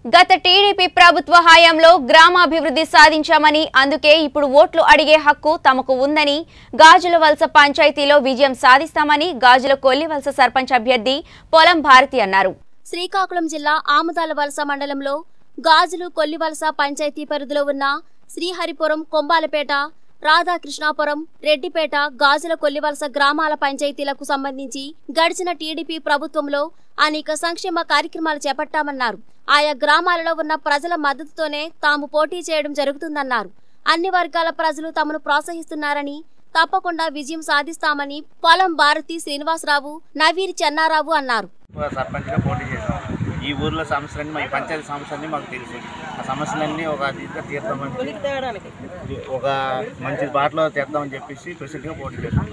గత టీడీపీ ప్రభుత్వ హయాంలో గ్రామాభివృద్ధి సాధించామని అందుకే ఇప్పుడు ఓట్లు అడిగే హక్కు తమకు ఉందని గాజుల వలస పంచాయతీలో విజయం సాధిస్తామని గాజుల కొల్లివలస సర్పంచ్ అభ్యర్థి పొలం భారతి అన్నారు శ్రీకాకుళం జిల్లా ఆముదాల వలస మండలంలో గాజులు కొల్లివలస పంచాయతీ పరిధిలో ఉన్న శ్రీహరిపురం కొంబాలపేట రాధాకృష్ణాపురం రెడ్డిపేట గాజుల కొల్లివలస గ్రామాల పంచాయతీలకు సంబంధించి గడిచిన టీడీపీ ప్రభుత్వంలో అనేక సంక్షేమ కార్యక్రమాలు చేపట్టామన్నారు ఆయా గ్రామాలలో ఉన్న ప్రజల మద్దతుతోనే తాము పోటీ చేయడం జరుగుతుందన్నారు అన్ని వర్గాల ప్రజలు తమను ప్రోత్సహిస్తున్నారని తప్పకుండా విజయం సాధిస్తామని పొలం భారతి శ్రీనివాసరావు నవీర్ చెన్నారావు అన్నారు ఎక్కువ సర్పంచ్గా పోటీ చేశాం ఈ ఊర్లో సమస్యలన్నీ మా ఈ పంచాయతీ సమస్యలన్నీ మాకు తెలుసు ఆ సమస్యలన్నీ ఒక అదిగా తీర్దామని ఒక మంచి బాటలో తీద్దామని చెప్పేసి ప్రెసిడెంట్గా పోటీ చేశాం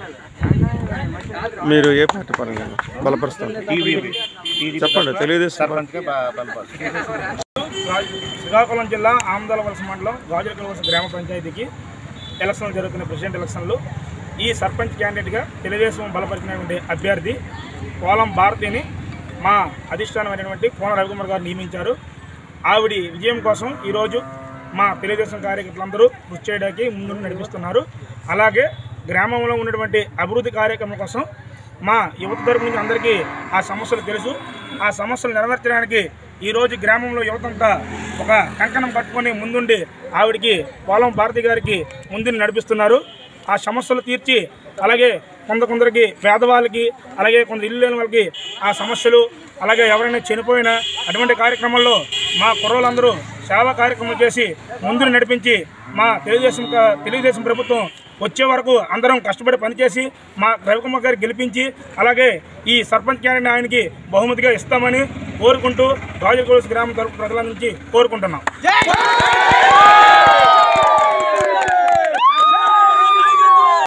మీరు ఏ పార్టీ పరంగా బలపరుస్తారు టీవీపీ చెప్పండి, తెలుగుదేశం సర్పంచ్గా బ- బలపరుస్తాం శ్రీకాకుళం జిల్లా ఆమదాల వలస మండలం గాజుల వలస గ్రామ పంచాయతీకి ఎలక్షన్లు జరుగుతున్న ప్రెసిడెంట్ ఎలక్షన్లు ఈ సర్పంచ్ క్యాండిడేట్గా తెలుగుదేశం బలపరిచినటువంటి అభ్యర్థి పోలం భారతిని మా అధిష్టానమైనటువంటి కోన రవికుమార్ గారు నియమించారు ఆవిడ విజయం కోసం ఈరోజు మా తెలుగుదేశం కార్యకర్తలందరూ కృషి చేయడానికి ముందు నడిపిస్తున్నారు అలాగే గ్రామంలో ఉన్నటువంటి అభివృద్ధి కార్యక్రమం కోసం మా యువత తరపు నుంచి అందరికీ ఆ సమస్యలు తెలుసు ఆ సమస్యలు నెరవేర్చడానికి ఈరోజు గ్రామంలో యువతంతా ఒక కంకణం కట్టుకొని ముందుండి ఆవిడికి పోలం భారతి గారికి ముందుని నడిపిస్తున్నారు ఆ సమస్యలు తీర్చి అలాగే కొంత కొందరికి పేదవాళ్ళకి అలాగే కొంత ఇల్లు లేని వాళ్ళకి ఆ సమస్యలు అలాగే ఎవరైనా చనిపోయినా అటువంటి కార్యక్రమాల్లో మా కుర్రోళ్ళందరూ సేవా కార్యక్రమం చేసి ముందుని నడిపించి మా తెలుగుదేశం క- తెలుగుదేశం ప్రభుత్వం వచ్చే వరకు అందరం కష్టపడి పనిచేసి మా రవికుమార్ గారు గెలిపించి అలాగే ఈ సర్పంచ్ క్యాండిడేట్ ఆయనకి బహుమతిగా ఇస్తామని కోరుకుంటూ రాజకోల్స్ గ్రామం తరపు ప్రజల నుంచి కోరుకుంటున్నాం